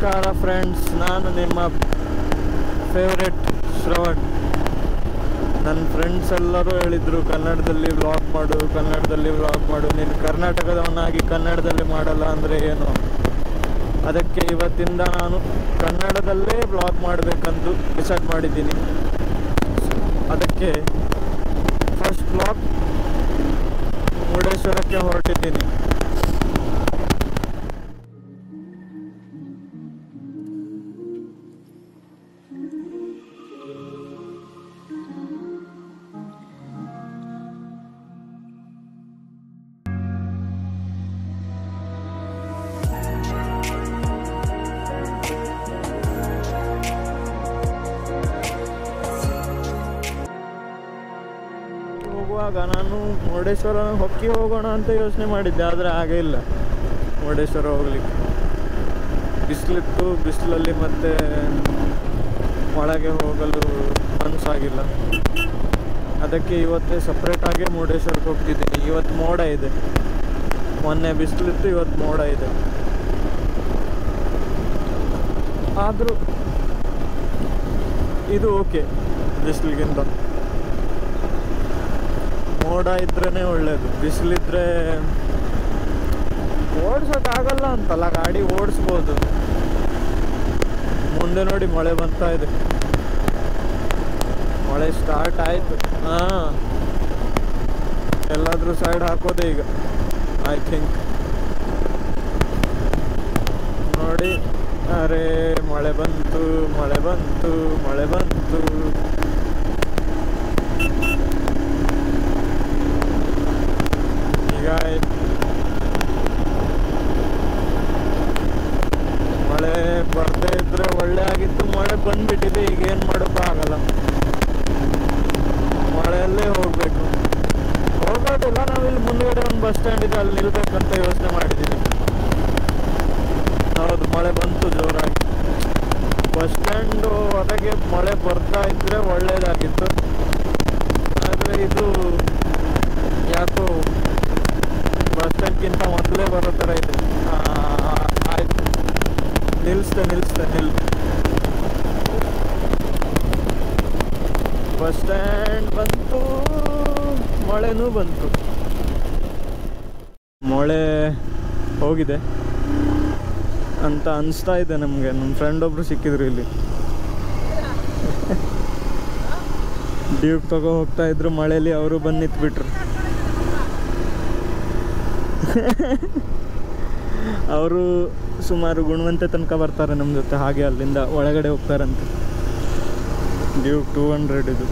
ನಮಸ್ಕಾರ ಫ್ರೆಂಡ್ಸ್ ನಾನು ನಿಮ್ಮ ಫೇವ್ರೆಟ್ ಶ್ರವಣ್ ನನ್ನ ಫ್ರೆಂಡ್ಸ್ ಎಲ್ಲರೂ ಹೇಳಿದರು ಕನ್ನಡದಲ್ಲಿ ವ್ಲಾಗ್ ಮಾಡು ಕನ್ನಡದಲ್ಲಿ ವ್ಲಾಗ್ ಮಾಡು ನೀನು ಕರ್ನಾಟಕದವನಾಗಿ ಕನ್ನಡದಲ್ಲಿ ಮಾಡಲ್ಲ ಅಂದರೆ ಏನು ಅದಕ್ಕೆ ಇವತ್ತಿಂದ ನಾನು ಕನ್ನಡದಲ್ಲೇ ವ್ಲಾಗ್ ಮಾಡಬೇಕಂದು ಡಿಸೈಡ್ ಮಾಡಿದ್ದೀನಿ ಅದಕ್ಕೆ ಫಸ್ಟ್ ವ್ಲಾಗ್ ಮುರುಡೇಶ್ವರಕ್ಕೆ ಹೊರಟಿದ್ದೀನಿ ಹೋಗುವಾಗ ನಾನು ಮುರುಡೇಶ್ವರ ಹೊಕ್ಕಿ ಹೋಗೋಣ ಅಂತ ಯೋಚನೆ ಮಾಡಿದ್ದೆ ಆದರೆ ಹಾಗೇ ಇಲ್ಲ ಮುರುಡೇಶ್ವರ ಹೋಗ್ಲಿಕ್ಕೆ ಬಿಸಿಲಿತ್ತು ಬಿಸಿಲಲ್ಲಿ ಮತ್ತೆ ಒಳಗೆ ಹೋಗಲು ಮನಸ್ಸಾಗಿಲ್ಲ ಅದಕ್ಕೆ ಇವತ್ತೇ ಸಪ್ರೇಟಾಗಿ ಮುರುಡೇಶ್ವರಕ್ಕೆ ಹೋಗ್ತಿದ್ದೀನಿ ಇವತ್ತು ಮೋಡ ಇದೆ ಮೊನ್ನೆ ಬಿಸಿಲಿತ್ತು ಇವತ್ತು ಮೋಡ ಇದೆ ಆದರೂ ಇದು ಓಕೆ ಬಿಸಿಲಿಗಿಂತ ಮೋಡ ಇದ್ರೇ ಒಳ್ಳೇದು ಬಿಸಿಲಿದ್ರೆ ಓಡ್ಸೋಕ್ಕಾಗಲ್ಲ ಅಂತಲ್ಲ ಗಾಡಿ ಓಡಿಸ್ಬೋದು ಮುಂದೆ ನೋಡಿ ಮಳೆ ಬರ್ತಾ ಇದೆ ಮಳೆ ಸ್ಟಾರ್ಟ್ ಆಯ್ತು ಹಾ ಎಲ್ಲಾದ್ರೂ ಸೈಡ್ ಹಾಕೋದೆ ಈಗ ಐ ಥಿಂಕ್ ನೋಡಿ ಅರೆ ಮಳೆ ಬಂತು ಮಳೆ ಬಂತು ಮಳೆ ಬಂತು ಈಗ ಮಳೆ ಬರ್ದೇ ಇದ್ರೆ ಒಳ್ಳೆ ಆಗಿತ್ತು ಮಳೆ ಬಂದ್ಬಿಟ್ಟಿದೆ ಈಗ ಏನು ಮಾಡೋಕ್ಕಾಗಲ್ಲ ಮಳೆಯಲ್ಲೇ ಹೋಗ್ಬೇಕು ಹೋಗೋದಿಲ್ಲ ನಾವಿಲ್ಲಿ ಮುಂದ್ಗಡೆ ಒಂದು ಬಸ್ ಸ್ಟ್ಯಾಂಡ್ ಇದೆ ಅಲ್ಲಿ ನಿಲ್ಬೇಕಂತ ಯೋಚನೆ ಮಾಡಿದ್ದೀನಿ ಹೌದು ಮಳೆ ಬಂತು ಜೋರಾಗಿ ಬಸ್ ಸ್ಟ್ಯಾಂಡು ಹೊರಗೆ ಮಳೆ ಬರ್ತಾ ಇದ್ರೆ ಒಳ್ಳೇದಾಗಿತ್ತು ಆದರೆ ಇದು ಯಾಕೋ ಬಸ್ ಸ್ಟ್ಯಾಂಡ್ಗಿಂತ ಮೊದಲೇ ಬರೋ ಥರ ಇದೆ ಆ, ಆಯ್ತು ನಿಲ್ಲಿಸ್ದೆ ನಿಲ್ಲಿಸ್ದೆ ನಿಲ್ ಬಸ್ ಸ್ಟ್ಯಾಂಡ್ ಬಂತು ಮಳೆನೂ ಬಂತು ಮಳೆ ಹೋಗಿದೆ ಅಂತ ಅನಿಸ್ತಾ ಇದೆ ನಮಗೆ ನಮ್ಮ ಫ್ರೆಂಡ್ ಒಬ್ರು ಸಿಕ್ಕಿದ್ರು ಇಲ್ಲಿ ಡ್ಯೂಕ್ ತಗೋ ಹೋಗ್ತಾ ಇದ್ರು ಮಳೆಯಲ್ಲಿ ಅವರು ಬಂದು ನಿಂತ್ಬಿಟ್ರು ಅವರು ಸುಮಾರು ಗುಣವಂತೆ ತನಕ ಬರ್ತಾರೆ ನಮ್ಮ ಜೊತೆ ಹಾಗೆ ಅಲ್ಲಿಂದ ಒಳಗಡೆ ಹೋಗ್ತಾರಂತೆ ಡ್ಯೂಕ್ ಟೂ ಹಂಡ್ರೆಡ್ ಇದು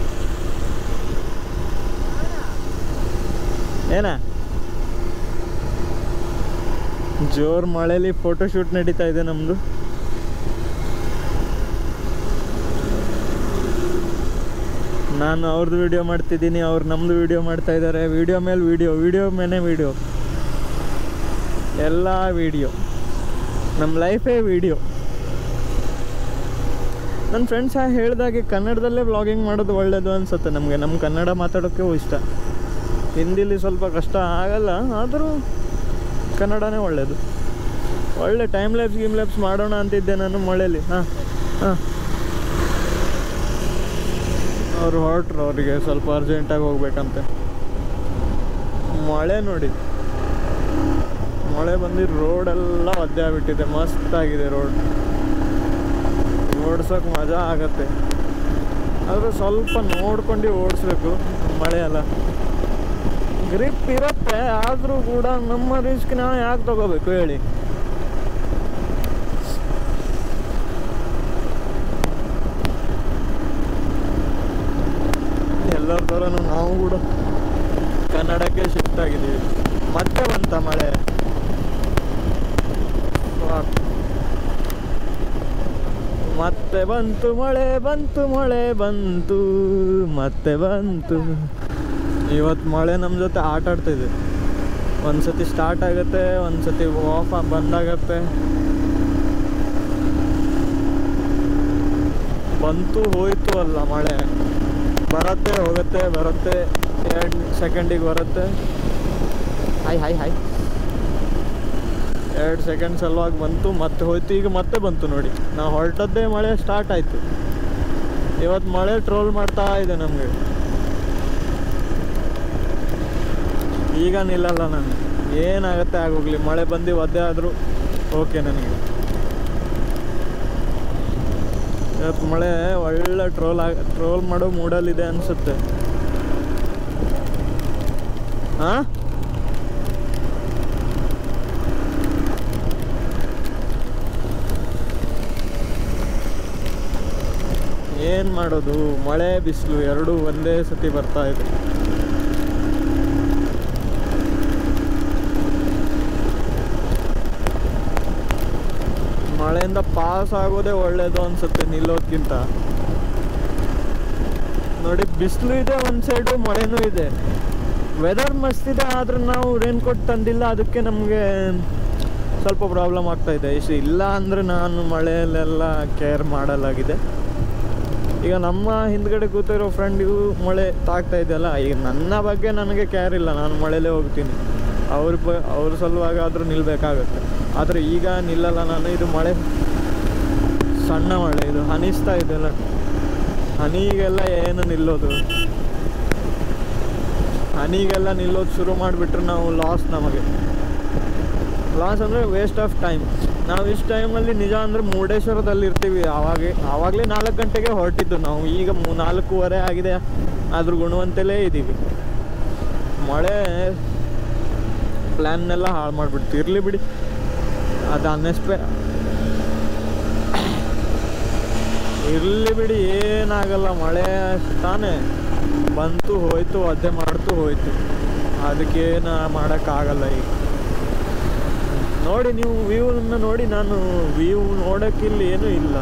ಏನ ಜೋರ್ ಮಳೆಲಿ ಫೋಟೋ ಶೂಟ್ ನಡೀತಾ ಇದೆ ನಮ್ಮದು ನಾನು ಅವ್ರದ್ದು ವಿಡಿಯೋ ಮಾಡ್ತಿದ್ದೀನಿ ಅವ್ರು ನಮ್ಮದು ವಿಡಿಯೋ ಮಾಡ್ತಾ ಇದ್ದಾರೆ ವಿಡಿಯೋ ಮೇಲೆ ವಿಡಿಯೋ ವಿಡಿಯೋ ಮೇಲೆ ವಿಡಿಯೋ ಎಲ್ಲ ವಿಡಿಯೋ ನಮ್ಮ ಲೈಫೇ ವಿಡಿಯೋ ನನ್ನ ಫ್ರೆಂಡ್ಸ್ ಹೇಳ್ದಾಗೆ ಕನ್ನಡದಲ್ಲೇ ವ್ಲಾಗಿಂಗ್ ಮಾಡೋದು ಒಳ್ಳೆಯದು ಅನಿಸುತ್ತೆ ನಮಗೆ ನಮ್ಮ ಕನ್ನಡ ಮಾತಾಡೋಕ್ಕೆ ಇಷ್ಟ ಹಿಂದಿಲಿ ಸ್ವಲ್ಪ ಕಷ್ಟ ಆಗಲ್ಲ ಆದರೂ ಕನ್ನಡನೇ ಒಳ್ಳೆಯದು ಒಳ್ಳೆ ಟೈಮ್ ಲ್ಯಾಬ್ಸ್ ಗಿಮ್ ಲ್ಯಾಬ್ಸ್ ಮಾಡೋಣ ಅಂತಿದ್ದೆ ನಾನು ಮಳೆಯಲ್ಲಿ ಹಾಂ ಹಾಂ ಅವರು ಹೊರಟ್ರು ಅವರಿಗೆ ಸ್ವಲ್ಪ ಅರ್ಜೆಂಟಾಗಿ ಹೋಗ್ಬೇಕಂತೆ ಮಳೆ ನೋಡಿ ಮಳೆ ಬಂದು ರೋಡೆಲ್ಲ ಒದ್ದೆ ಆಗ್ಬಿಟ್ಟಿದೆ ಮಸ್ತಾಗಿದೆ ರೋಡ್ ಓಡ್ಸೋಕೆ ಮಜಾ ಆಗತ್ತೆ ಆದರೆ ಸ್ವಲ್ಪ ನೋಡ್ಕೊಂಡು ಓಡಿಸ್ಬೇಕು ಮಳೆ ಅಲ್ಲ ಗ್ರಿಪ್ ಇರುತ್ತೆ ಆದರೂ ಕೂಡ ನಮ್ಮ ರಿಸ್ಕ್ ನಾವು ಯಾಕೆ ತಗೋಬೇಕು ಹೇಳಿ ಎಲ್ಲರ ಥರನೂ ನಾವು ಕೂಡ ಕನ್ನಡಕ್ಕೆ ಶಿಫ್ಟ್ ಆಗಿದ್ದೀವಿ ಮತ್ತೆ ಬಂತ ಮಳೆ Fuck. ಮತ್ತೆ ಬಂತು ಮಳೆ ಬಂತು ಮಳೆ ಬಂತು ಮತ್ತೆ ಬಂತು ಇವತ್ತು ಮಳೆ ನಮ್ಮ ಜೊತೆ ಆಟ ಆಡ್ತಿದೆ ಒಂದ್ಸತಿ ಸ್ಟಾರ್ಟ್ ಆಗುತ್ತೆ ಒಂದ್ಸತಿ ಆಫ್ ಬಂದಾಗತ್ತೆ ಬಂತು ಹೋಯ್ತು ಅಲ್ಲ ಮಳೆ ಬರುತ್ತೆ ಹೋಗುತ್ತೆ ಬರುತ್ತೆ ಎರಡು ಸೆಕೆಂಡಿಗೆ ಬರುತ್ತೆ ಹಾಯ್ ಹಾಯ್ ಹಾಯ್ ಎರಡು ಸೆಕೆಂಡ್ ಸಲುವಾಗಿ ಬಂತು ಮತ್ತೆ ಹೋಯ್ತು ಈಗ ಮತ್ತೆ ಬಂತು ನೋಡಿ ನಾವು ಹೊರಟದ್ದೇ ಮಳೆ ಸ್ಟಾರ್ಟ್ ಆಯಿತು ಇವತ್ತು ಮಳೆ ಟ್ರೋಲ್ ಮಾಡ್ತಾ ಇದೆ ನಮಗೆ ಈಗ ನಿಲ್ಲಲ್ಲ ನಾನು ಏನಾಗುತ್ತೆ ಆಗೋಗ್ಲಿ ಮಳೆ ಬಂದು ಒದ್ದೆ ಆದರೂ ಓಕೆ ನನಗೆ ಇವತ್ತು ಮಳೆ ಒಳ್ಳೆ ಟ್ರೋಲ್ ಆಗ ಟ್ರೋಲ್ ಮಾಡೋ ಮೂಡಲ್ಲಿದೆ ಅನಿಸುತ್ತೆ ಹಾಂ ಏನು ಮಾಡೋದು ಮಳೆ ಬಿಸಿಲು ಎರಡೂ ಒಂದೇ ಸತಿ ಬರ್ತಾ ಇದೆ ಮಳೆಯಿಂದ ಪಾಸ್ ಆಗೋದೇ ಒಳ್ಳೇದು ಅನ್ಸುತ್ತೆ ನಿಲ್ಲೋದ್ಕಿಂತ ನೋಡಿ ಬಿಸಿಲು ಇದೆ ಒಂದು ಸೈಡು ಮಳೆನೂ ಇದೆ ವೆದರ್ ಮಸ್ತ್ ಇದೆ ಆದ್ರೆ ನಾವು ರೈನ್ ಕೋಟ್ ತಂದಿಲ್ಲ ಅದಕ್ಕೆ ನಮಗೆ ಸ್ವಲ್ಪ ಪ್ರಾಬ್ಲಮ್ ಆಗ್ತಾ ಇದೆ ಇಷ್ಟು ಇಲ್ಲ ಅಂದರೆ ನಾನು ಮಳೆಯಲ್ಲೆಲ್ಲ ಕೇರ್ ಮಾಡಲಾಗಿದೆ ಈಗ ನಮ್ಮ ಹಿಂದ್ಗಡೆ ಕೂತಿರೋ ಫ್ರೆಂಡಿಗೂ ಮಳೆ ತಾಗ್ತಾ ಇದೆಯಲ್ಲ ಈಗ ನನ್ನ ಬಗ್ಗೆ ನನಗೆ ಕೇರ್ ಇಲ್ಲ ನಾನು ಮಳೆಯಲ್ಲೇ ಹೋಗ್ತೀನಿ ಅವ್ರ ಬ ಅವ್ರ ಸಲುವಾಗಿ ಆದರೂ ನಿಲ್ಲಬೇಕಾಗತ್ತೆ ಆದರೆ ಈಗ ನಿಲ್ಲಲ್ಲ ನಾನು ಇದು ಮಳೆ ಸಣ್ಣ ಮಳೆ ಇದು ಹನಿಸ್ತಾ ಇದೆಲ್ಲ ಹನಿಗೆಲ್ಲ ಏನು ನಿಲ್ಲೋದು ಹನಿಗೆಲ್ಲ ನಿಲ್ಲೋದು ಶುರು ಮಾಡಿಬಿಟ್ರೆ ನಾವು ಲಾಸ್ ನಮಗೆ ಲಾಸ್ ಅಂದರೆ ವೇಸ್ಟ್ ಆಫ್ ಟೈಮ್ ನಾವು ಇಷ್ಟು ಟೈಮಲ್ಲಿ ನಿಜ ಅಂದರೆ ಮುರುಡೇಶ್ವರದಲ್ಲಿ ಇರ್ತೀವಿ ಆವಾಗೇ ಆವಾಗಲೇ ನಾಲ್ಕು ಗಂಟೆಗೆ ಹೊರಟಿದ್ದು ನಾವು ಈಗ ಮೂ ನಾಲ್ಕೂವರೆ ಆಗಿದೆ ಅದ್ರ ಗುಣವಂತೆಲೇ ಇದ್ದೀವಿ ಮಳೆ ಪ್ಲ್ಯಾನ್ನೆಲ್ಲ ಹಾಳು ಮಾಡಿಬಿಡ್ತು ಇರಲಿ ಬಿಡಿ ಅದು ಅನ್ಎಸ್ಪೆ ಇರಲಿ ಬಿಡಿ ಏನಾಗಲ್ಲ ಮಳೆ ತಾನೇ ಬಂತು ಹೋಯ್ತು ಅದೇ ಮಾಡ್ತು ಹೋಯ್ತು ಅದಕ್ಕೇನು ಮಾಡೋಕ್ಕಾಗಲ್ಲ ಈಗ ನೋಡಿ ನೀವು ವ್ಯೂವನ್ನು ನೋಡಿ ನಾನು ವ್ಯೂ ನೋಡೋಕ್ಕಿಲ್ಲಿ ಏನೂ ಇಲ್ಲ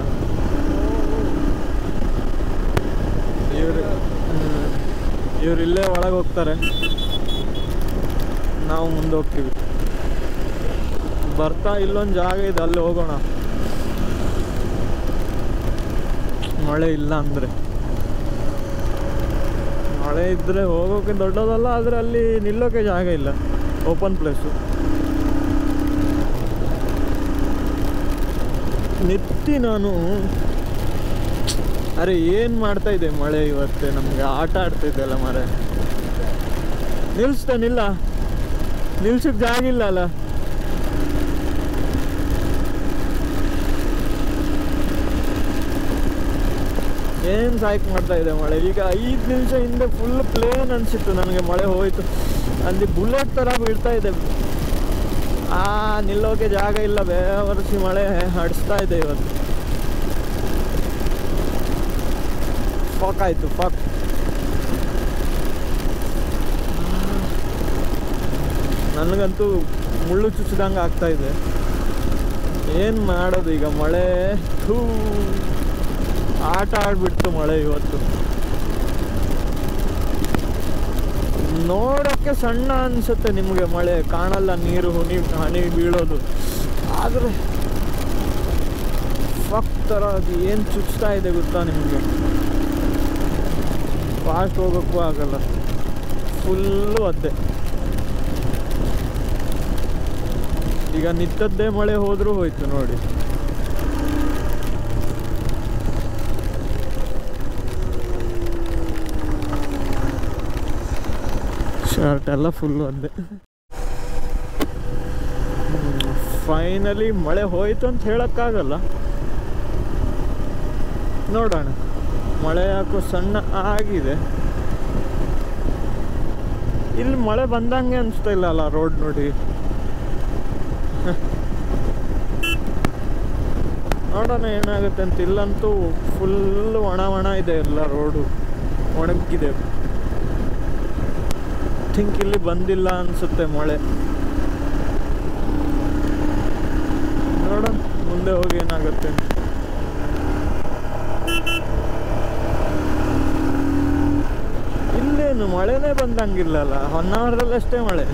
ಇವರು ಇವ್ರು ಇಲ್ಲೇ ಒಳಗೆ ಹೋಗ್ತಾರೆ ನಾವು ಮುಂದೆ ಹೋಗ್ತೀವಿ ಬರ್ತಾ ಇಲ್ಲೊಂದು ಜಾಗ ಇದೆ ಅಲ್ಲಿ ಹೋಗೋಣ ಮಳೆ ಇಲ್ಲ ಅಂದರೆ ಮಳೆ ಇದ್ದರೆ ಹೋಗೋಕೆ ದೊಡ್ಡದಲ್ಲ ಆದರೆ ಅಲ್ಲಿ ನಿಲ್ಲೋಕೆ ಜಾಗ ಇಲ್ಲ ಓಪನ್ ಪ್ಲೇಸು ನಿತ್ತಿ ನಾನು ಅರೆ ಏನು ಮಾಡ್ತಾ ಇದೆ ಮಳೆ ಇವತ್ತೆ ನಮ್ಗೆ ಆಟ ಆಡ್ತಿದ್ದೆಲ್ಲ ಮರೆ ನಿಲ್ಲಿಸ್ತಾನಿಲ್ಲ ನಿಲ್ಸಕ್ಕೆ ಜಾಗ ಇಲ್ಲ ಅಲ್ಲ ಏನು ಸಾಯ್ಕ್ ಮಾಡ್ತಾ ಇದೆ ಮಳೆ ಈಗ ಐದು ನಿಮಿಷ ಹಿಂದೆ ಫುಲ್ ಪ್ಲೇನ್ ಅನಿಸಿತ್ತು ನನಗೆ ಮಳೆ ಹೋಯ್ತು ಅಲ್ಲಿ ಬುಲೆಟ್ ಥರ ಬೀಳ್ತಾ ಇದೆ ಆ ನಿಲ್ಲೋಕೆ ಜಾಗ ಇಲ್ಲ ಬೇವರ್ಸಿ ಮಳೆ ಹಡಿಸ್ತಾ ಇದೆ ಇವತ್ತು ಫಾಕ್ ಆಯಿತು ಫಾಕ್ ನನಗಂತೂ ಮುಳ್ಳು ಚುಚ್ಚಿದಂಗೆ ಆಗ್ತಾ ಇದೆ ಏನು ಮಾಡೋದು ಈಗ ಮಳೆ ಥೂ ಆಟ ಆಡ್ಬಿಡ್ತು ಮಳೆ ಇವತ್ತು ನೋಡೋಕ್ಕೆ ಸಣ್ಣ ಅನ್ಸುತ್ತೆ ನಿಮಗೆ ಮಳೆ ಕಾಣಲ್ಲ ನೀರು ಹುನಿ ಹನಿ ಬೀಳೋದು ಆದರೆ ಫಕ್ ಥರ ಅದು ಏನು ಚುಚ್ತಾ ಇದೆ ಗೊತ್ತಾ ನಿಮಗೆ ಫಾಸ್ಟ್ ಹೋಗೋಕ್ಕೂ ಆಗಲ್ಲ ಫುಲ್ಲು ಅದ್ದೆ ಈಗ ನಿಂತದ್ದೇ ಮಳೆ ಹೋದರೂ ಹೋಯ್ತು ನೋಡಿ ಶರ್ಟ್ ಎಲ್ಲ ಫುಲ್ಲು ಅದ್ದೆ ಫೈನಲಿ ಮಳೆ ಹೋಯ್ತು ಅಂತ ಹೇಳೋಕ್ಕಾಗಲ್ಲ ನೋಡೋಣ ಮಳೆ ಯಾಕೋ ಸಣ್ಣ ಆಗಿದೆ ಇಲ್ಲಿ ಮಳೆ ಬಂದಂಗೆ ಅನಿಸ್ತಾ ಇಲ್ಲ ಅಲ್ಲ ರೋಡ್ ನೋಡಿ ನೋಡೋಣ ಏನಾಗುತ್ತೆ ಅಂತ ಇಲ್ಲಂತೂ ಫುಲ್ ಒಣ ಒಣ ಇದೆ ಎಲ್ಲ ರೋಡು ಒಣಗಿದೆ ಥಿಂಕ್ ಇಲ್ಲಿ ಬಂದಿಲ್ಲ ಅನ್ಸುತ್ತೆ ಮಳೆ ನೋಡೋಣ ಮುಂದೆ ಹೋಗಿ ಏನಾಗುತ್ತೆ ಅಂತ. ಇಲ್ಲೇನು ಮಳೆನೇ ಬಂದಂಗಿಲ್ಲಲ್ಲ ಹೊನ್ನಾವರದಲ್ಲಿ ಅಷ್ಟೇ ಮಳೆ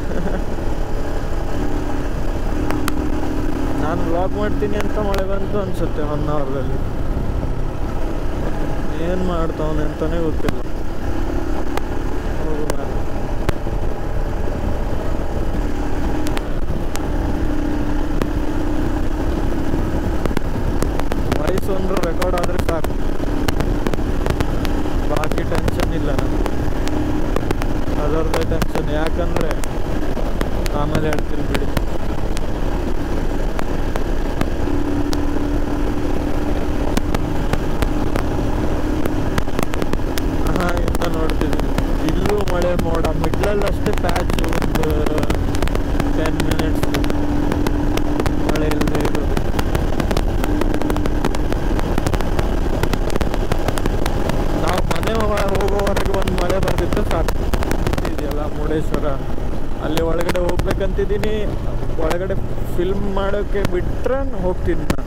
ನಾನು ಬ್ಲಾಗ್ ಮಾಡ್ತೀನಿ ಅಂತ ಮಳೆ ಬಂತು ಅನ್ಸುತ್ತೆ ಹೊನ್ನಾವರದಲ್ಲಿ ಏನು ಮಾಡ್ತಾವನೆ ಅಂತಾನೆ ಗೊತ್ತಿಲ್ಲ ಹೋಗು ಮೇಲೆ. ವಾಯ್ಸ್ ಒಂದು ರೆಕಾರ್ಡ್ ಆದರೆ ಸಾಕು ಬಾಕಿ ಟೆನ್ಷನ್ ಇಲ್ಲ ನನಗೆ ಅದರದ್ದೇ ಟೆನ್ಷನ್ ಯಾಕಂದರೆ ಆಮೇಲೆ ಹೇಳ್ತೀನಿ ಬಿಡಿ ಹಾಂ ಇಂದ ನೋಡ್ತಿದ್ದೀನಿ ಇಲ್ಲೂ ಮಳೆ ಮೋಡ ಮಿಡ್ಲಲ್ಲಿ ಅಷ್ಟೇ ಪ್ಯಾಚ್ ಒಂದು ಟೆನ್ ಮಿನಿಟ್ಸ್ ಮಳೆ ಇಲ್ಲದೆ ಇರೋದು ನಾವು ಮನೆ ಒಳ- ಹೋಗೋವರೆಗೆ ಒಂದು ಮಳೆ ಬರ್ತಿತ್ತು ಸಾಕು ಇದೆಯಲ್ಲ ಮುರುಡೇಶ್ವರ ಅಲ್ಲಿ ಒಳಗಡೆ ಹೋಗ್ಬೇಕಂತಿದ್ದೀನಿ ಒಳಗಡೆ ಫಿಲ್ಮ್ ಮಾಡೋಕ್ಕೆ ಬಿಟ್ರೆ ಹೋಗ್ತೀನಿ ನಾನು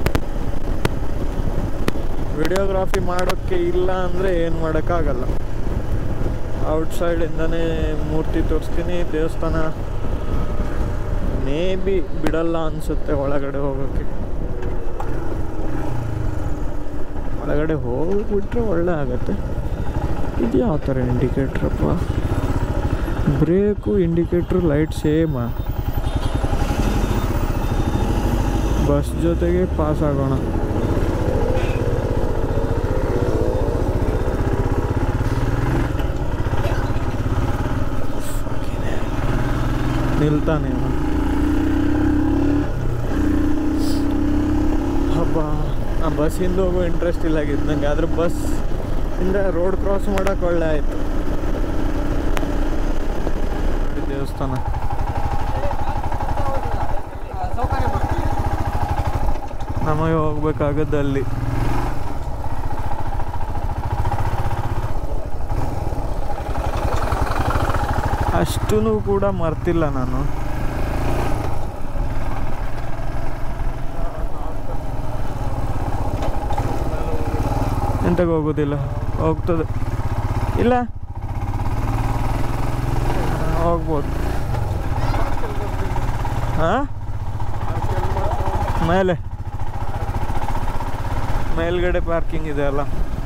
ವಿಡಿಯೋಗ್ರಾಫಿ ಮಾಡೋಕ್ಕೆ ಇಲ್ಲ ಅಂದರೆ ಏನು ಮಾಡೋಕ್ಕಾಗಲ್ಲ ಔಟ್ಸೈಡಿಂದನೇ ಮೂರ್ತಿ ತೋರಿಸ್ತೀನಿ ದೇವಸ್ಥಾನ ಮೇ ಬಿ ಬಿಡಲ್ಲ ಅನಿಸುತ್ತೆ ಒಳಗಡೆ ಹೋಗೋಕ್ಕೆ ಒಳಗಡೆ ಹೋಗ್ಬಿಟ್ರೆ ಒಳ್ಳೆ ಆಗತ್ತೆ ಇದು ಯಾವ ಥರ ಇಂಡಿಕೇಟ್ರಪ್ಪ ಬ್ರೇಕು ಇಂಡಿಕೇಟ್ರು ಲೈಟ್ ಸೇಮಾ ಬಸ್ ಜೊತೆಗೆ ಪಾಸ್ ಆಗೋಣ ನಿಲ್ತಾನೆ ಅವನು. ಹಬ್ಬ ಆ ಬಸ್ಸಿಂದ ಹೋಗೋ ಇಂಟ್ರೆಸ್ಟ್ ಇಲ್ಲ ಆಗಿತ್ತು ನನಗೆ ಆದ್ರೆ ಬಸ್ ಇಂದ ರೋಡ್ ಕ್ರಾಸ್ ಮಾಡೋಕೆ ಒಳ್ಳೆ ಆಯಿತು ದೇವಸ್ಥಾನ ನಮಗೆ ಹೋಗ್ಬೇಕಾಗದ್ದು ಅಲ್ಲಿ ಅಷ್ಟೂ ಕೂಡ ಮರ್ತಿಲ್ಲ ನಾನು ಎಂತಕ್ಕೆ ಹೋಗೋದಿಲ್ಲ ಹೋಗ್ತದೆ ಇಲ್ಲ ಹೋಗ್ಬೋದು ಹಾಂ ಮೇಲೆ ಮೇಲ್ಗಡೆ ಪಾರ್ಕಿಂಗ್ ಇದೆ ಅಲ್ಲ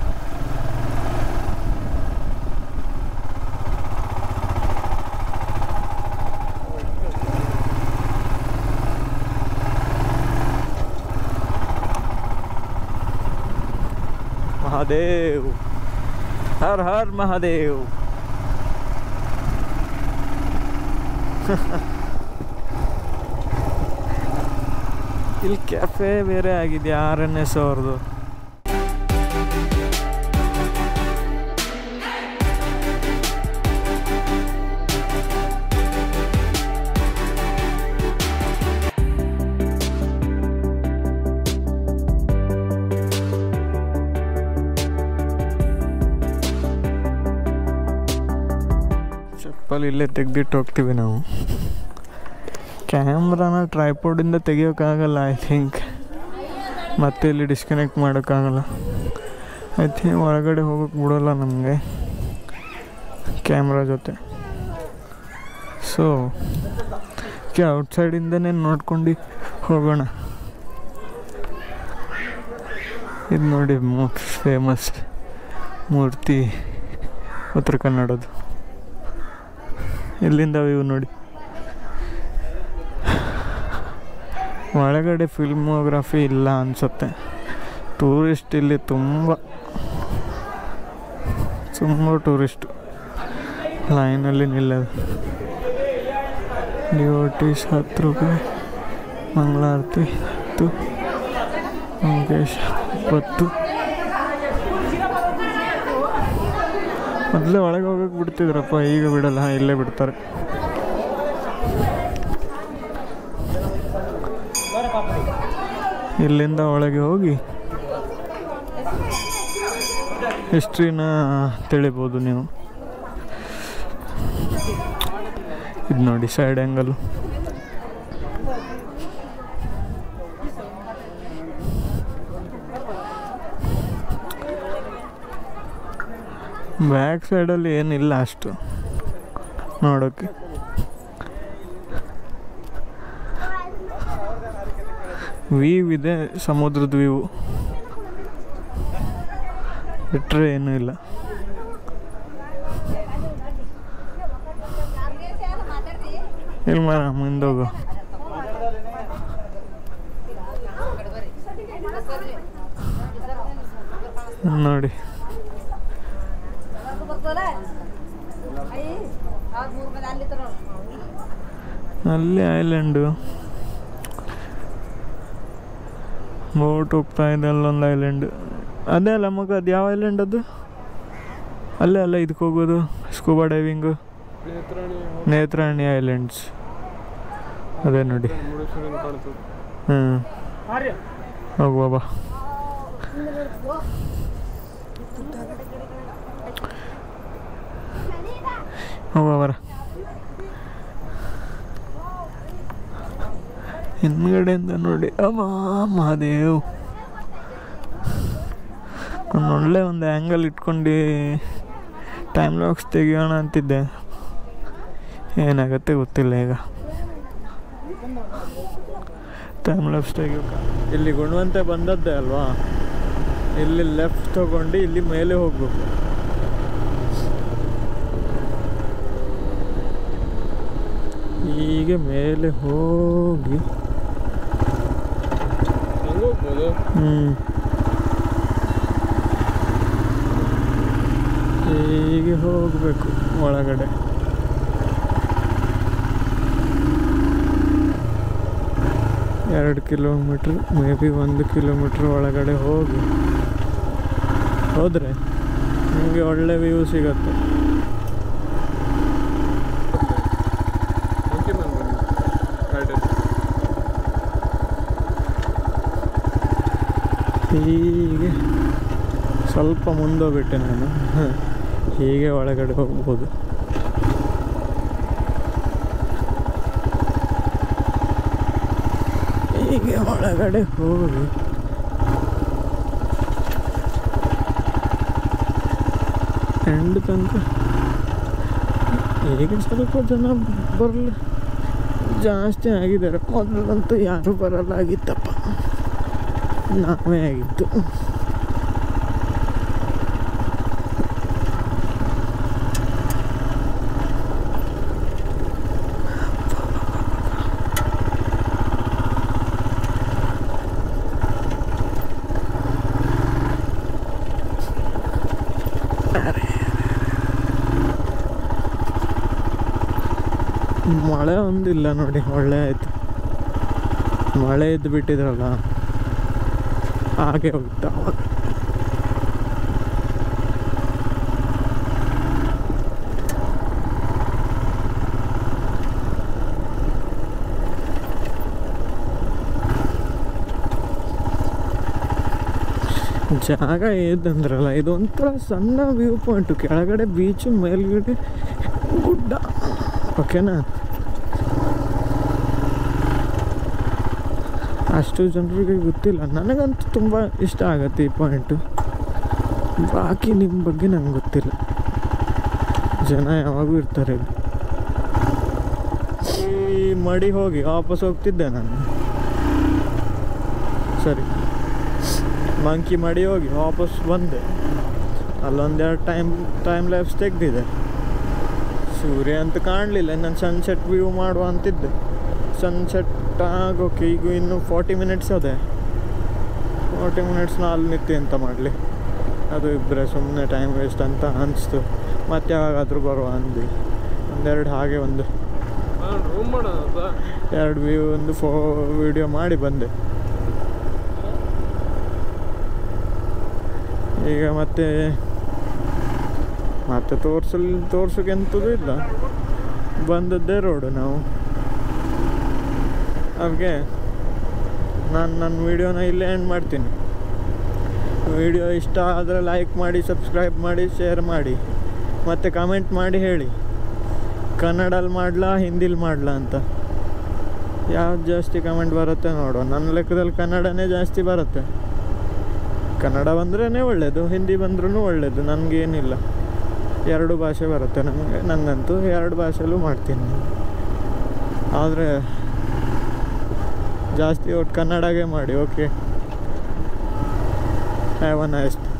महादेव हर हर महादेव ಇಲ್ಲಿ ಕೆಫೆ ಬೇರೆ ಆಗಿದೆ ಆರ್ ಎನ್ ಎಸ್ ಅವ್ರದ್ದು ಚಪ್ಪಲ್ ಇಲ್ಲೇ ತೆಗ್ದಿಟ್ಟು ಹೋಗ್ತೀವಿ ನಾವು ಕ್ಯಾಮ್ರಾನ ಟ್ರೈಪೋರ್ಡಿಂದ ತೆಗಿಯೋಕ್ಕಾಗಲ್ಲ ಐ ಥಿಂಕ್ ಮತ್ತೆ ಇಲ್ಲಿ ಡಿಸ್ಕನೆಕ್ಟ್ ಮಾಡೋಕ್ಕಾಗಲ್ಲ ಐ ಥಿಂಕ್ ಒಳಗಡೆ ಹೋಗೋಕೆ ಬಿಡೋಲ್ಲ ನಮಗೆ ಕ್ಯಾಮ್ರಾ ಜೊತೆ ಸೊ ಕೆ ಔಟ್ಸೈಡಿಂದನೇ ನೋಡ್ಕೊಂಡು ಹೋಗೋಣ ಇದು ನೋಡಿ ಫೇಮಸ್ ಮೂರ್ತಿ ಉತ್ತರ ಕನ್ನಡದ್ದು ಇಲ್ಲಿಂದ ವ್ಯೂ ನೋಡಿ ಒಳಗಡೆ ಫಿಲ್ಮೋಗ್ರಫಿ ಇಲ್ಲ ಅನಿಸುತ್ತೆ ಟೂರಿಸ್ಟ್ ಇಲ್ಲಿ ತುಂಬ ತುಂಬ ಟೂರಿಸ್ಟು ಲೈನಲ್ಲಿ ನಿಲ್ಲೋದು ಡಿವೋಟೀಸ್ ಹತ್ತು ರೂಪಾಯಿ ಮಂಗಳಾರತಿ ಹತ್ತು ಮುಖೇಶ್ ಇಪ್ಪತ್ತು ಮೊದಲೇ ಒಳಗೆ ಹೋಗಕ್ಕೆ ಬಿಡ್ತಿದ್ರಪ್ಪ ಈಗ ಬಿಡಲ್ಲ ಇಲ್ಲೇ ಬಿಡ್ತಾರೆ ಇಲ್ಲಿಂದ ಒಳಗೆ ಹೋಗಿ ಹಿಸ್ಟ್ರಿನ ತಿಳಿಬೋದು ನೀವು ಇದು ನೋಡಿ ಸೈಡ್ ಆ್ಯಂಗಲು ಬ್ಯಾಕ್ ಸೈಡಲ್ಲಿ ಏನಿಲ್ಲ ಅಷ್ಟು ನೋಡೋಕ್ಕೆ ವೀವ್ ಇದೆ ಸಮುದ್ರದ ವ್ಯೂ ಬಿಟ್ಟರೆ ಏನೂ ಇಲ್ಲ ಇಲ್ಲಿ ಮರ ಮುಂದೋಗು ನೋಡಿ ಅಲ್ಲಿ ಐಲ್ಯಾಂಡು ಬೋಟ್ ಹೋಗ್ತಾ ಇದೆ ಅಲ್ಲೊಂದು ಐಲ್ಯಾಂಡ್ ಅದೇ ಅಲ್ಲ ಮಗ ಅದು ಯಾವ ಐಲ್ಯಾಂಡ್ ಅದು ಅಲ್ಲೇ ಅಲ್ಲ ಇದಕ್ಕೆ ಹೋಗೋದು scuba diving Netrani Netrani islands ಅದೇ ನೋಡಿ ಮುರುಡೇಶ್ವರ ಕಾಣ್ತದೆ ಹ್ಞೂ ಹೋಗುವ ಬಾ ಹೋಗುವ ಬರ ಹಿಂದ್ಗಡೆಯಿಂದ ನೋಡಿ ಅಮ್ಮ ಮಹಾದೇವ್ ನಾನು ಒಳ್ಳೆ ಒಂದು ಆ್ಯಂಗಲ್ ಇಟ್ಕೊಂಡು ಟೈಮ್ ಲಾಕ್ಸ್ ತೆಗಿಯೋಣ ಅಂತಿದ್ದೆ ಏನಾಗುತ್ತೆ ಗೊತ್ತಿಲ್ಲ ಈಗ ಟೈಮ್ ಲಾಪ್ಸ್ ತೆಗಿಯೋಕೆ ಇಲ್ಲಿ ಗುಣವಂತೆ ಬಂದದ್ದೇ ಅಲ್ವಾ ಇಲ್ಲಿ ಲೆಫ್ಟ್ ತಗೊಂಡು ಇಲ್ಲಿ ಮೇಲೆ ಹೋಗ್ಬೇಕು ಹೀಗೆ ಮೇಲೆ ಹೋಗಿ ಹೆಂಗ್ ಹೋಗ್ಬೋದು ಹ್ಮ್ ಹೀಗೆ ಹೋಗಬೇಕು ಒಳಗಡೆ ಎರಡು ಕಿಲೋಮೀಟ್ರ್ ಮೇ ಬಿ ಒಂದು ಕಿಲೋಮೀಟ್ರ್ ಒಳಗಡೆ ಹೋಗಿ ಹೋದರೆ ನಿಮಗೆ ಒಳ್ಳೆ ವ್ಯೂ ಸಿಗತ್ತೆ ಮಂಕಿ ಮ್ಯಾನ್ ಬನ್ನಿ ರೈಟಲ್ಲಿ ಹೀಗೆ ಸ್ವಲ್ಪ ಮುಂದೋಗ್ಬಿಟ್ಟೆ ನಾನು ಹೀಗೆ ಒಳಗಡೆ ಹೋಗ್ಬೋದು ಹೀಗೆ ಒಳಗಡೆ ಹೋಗಿ ಎಂಡ್ ತನಕ ಈಗ ಸ್ವಲ್ಪ ಜನ ಬರಲಿ ಜಾಸ್ತಿ ಆಗಿದ್ದಾರೆ ಮೊದಲಂತೂ ಯಾರೂ ಬರಲ್ಲ ಆಗಿತ್ತಪ್ಪ ನಾವೇ ಆಗಿತ್ತು ಮಳೆ ಒಂದಿಲ್ಲ ನೋಡಿ ಒಳ್ಳೆ ಆಯ್ತು ಮಳೆ ಇದ್ದು ಬಿಟ್ಟಿದ್ರಲ್ಲ ಹಾಗೆ ಹೋಗ್ತಾ ಅವಾಗ ಜಾಗ ಏದಂದ್ರಲ್ಲ ಇದು ಒಂಥರ ಸಣ್ಣ ವ್ಯೂ ಪಾಯಿಂಟು ಕೆಳಗಡೆ ಬೀಚು ಮೇಲ್ಗಡೆ ಗುಡ್ಡ ಓಕೆನಾ ಅಷ್ಟು ಜನರಿಗೆ ಗೊತ್ತಿಲ್ಲ ನನಗಂತೂ ತುಂಬ ಇಷ್ಟ ಆಗತ್ತೆ ಈ ಪಾಯಿಂಟು ಬಾಕಿ ನಿಮ್ಮ ಬಗ್ಗೆ ನಂಗೆ ಗೊತ್ತಿಲ್ಲ ಜನ ಯಾವಾಗೂ ಇರ್ತಾರೆ ಇಲ್ಲಿ ಈ ಮಡಿ ಹೋಗಿ ವಾಪಸ್ ಹೋಗ್ತಿದ್ದೆ ನಾನು ಸರಿ ಮಂಕಿ ಮಡಿ ಹೋಗಿ ವಾಪಸ್ ಬಂದೆ ಅಲ್ಲೊಂದೆರಡು ಟೈಮ್ ಟೈಮ್ ಲ್ಯಾಬ್ಸ್ ತೆಗ್ದಿದೆ ಸೂರ್ಯ ಅಂತ ಕಾಣಲಿಲ್ಲ ನಾನು ಸನ್ಸೆಟ್ ವ್ಯೂ ಮಾಡುವ ಅಂತಿದ್ದೆ ಸನ್ಸೆಟ್ ಆಗೋಕೆ ಈಗ ಇನ್ನು ಫಾರ್ಟಿ ಮಿನಿಟ್ಸ್ ಅದೇ ಫಾರ್ಟಿ ಮಿನಿಟ್ಸ್ ಅಲ್ಲಿ ನಿಂತು ಎಂತ ಮಾಡಲಿ ಅದು ಇಬ್ಬರೇ ಸುಮ್ಮನೆ ಟೈಮ್ ವೇಸ್ಟ್ ಅಂತ ಅನಿಸ್ತು ಮತ್ತೆ ಯಾವಾಗಾದರೂ ಬರುವ ಅಂದ್ವಿ ಒಂದೆರಡು ಹಾಗೆ ಒಂದು ನಾನು ರೂಮ್ ಮಾಡೋಣ ಎರಡು ವ್ಯೂ ಒಂದು ಫೋ ವಿಡಿಯೋ ಮಾಡಿ ಬಂದೆ ಈಗ ಮತ್ತೆ ಮತ್ತೆ ತೋರ್ಸಲ್ ತೋರ್ಸೋಕೆ ಎಂಥದ್ದು ಇಲ್ಲ ಬಂದದ್ದೇ ರೋಡು ನಾವು ಅದಕ್ಕೆ ನಾನು ನನ್ನ ವೀಡಿಯೋನ ಇಲ್ಲೇ ಎಂಡ್ ಮಾಡ್ತೀನಿ ವಿಡಿಯೋ ಇಷ್ಟ ಆದರೆ ಲೈಕ್ ಮಾಡಿ ಸಬ್ಸ್ಕ್ರೈಬ್ ಮಾಡಿ ಶೇರ್ ಮಾಡಿ ಮತ್ತು ಕಮೆಂಟ್ ಮಾಡಿ ಹೇಳಿ ಕನ್ನಡಲ್ಲಿ ಮಾಡಲಾ ಹಿಂದಿಲಿ ಮಾಡಲಾ ಅಂತ ಯಾವ್ದು ಜಾಸ್ತಿ ಕಮೆಂಟ್ ಬರುತ್ತೆ ನೋಡುವ ನನ್ನ ಲೆಕ್ಕದಲ್ಲಿ ಕನ್ನಡನೇ ಜಾಸ್ತಿ ಬರುತ್ತೆ ಕನ್ನಡ ಬಂದ್ರೇ ಒಳ್ಳೆಯದು ಹಿಂದಿ ಬಂದ್ರೂ ಒಳ್ಳೆಯದು ನನಗೇನಿಲ್ಲ ಎರಡು ಭಾಷೆ ಬರುತ್ತೆ ನಮಗೆ ನನಗಂತೂ ಎರಡು ಭಾಷೆಲೂ ಮಾಡ್ತೀನಿ ಆದರೆ ಜಾಸ್ತಿ ಒಟ್ಟು ಕನ್ನಡಗೆ ಮಾಡಿ ಓಕೆ ಹ್ಯಾವ್ ಅ ನೈಸ್